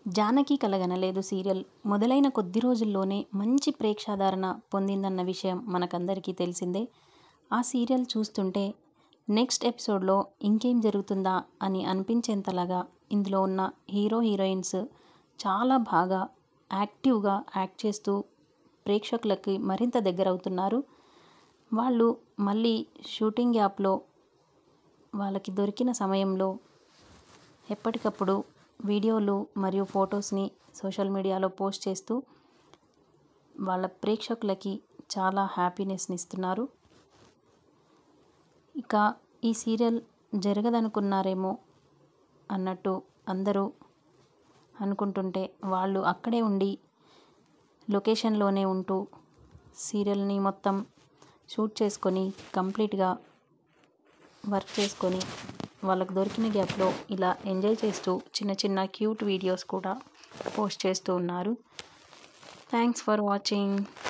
Janaki కలగనలేదు serial మొదలైన కొద్ది రోజుల్లోనే మంచి ప్రేక్షాదరణ పొందిందన్న విషయం మనకందరికీ తెలిసిందే ఆ సీరియల్ చూస్తుంటే నెక్స్ట్ ఎపిసోడ్లో ఇంకేం జరుగుతుందా అని అనిపించేంతలాగా ఇందులో ఉన్న హీరో హీరోయిన్స్ చాలా బాగా యాక్టివ్గా యాక్ట్ చేస్తూ ప్రేక్షకులకి మరింత దగ్గర అవుతున్నారు వాళ్ళు మళ్ళీ షూటింగ్ గ్యాప్లో వాళ్ళకి దొరికిన సమయంలో ఎప్పటికప్పుడు వీడియోలు మరియు ఫొటోస్ని సోషల్ మీడియాలో పోస్ట్ చేస్తూ వాళ్ళ ప్రేక్షకులకి చాలా హ్యాపీనెస్ని ఇస్తున్నారు ఇక ఈ సీరియల్ జరగదనుకున్నారేమో అన్నట్టు అందరూ అనుకుంటుంటే వాళ్ళు అక్కడే ఉండి లొకేషన్లోనే ఉంటూ సీరియల్ని మొత్తం షూట్ చేసుకొని కంప్లీట్గా వర్క్ చేసుకొని వాళ్ళకు దొరికిన గ్యాప్లో ఇలా ఎంజాయ్ చేస్తూ చిన్న చిన్న క్యూట్ వీడియోస్ కూడా పోస్ట్ చేస్తూ ఉన్నారు థ్యాంక్స్ ఫర్ వాచింగ్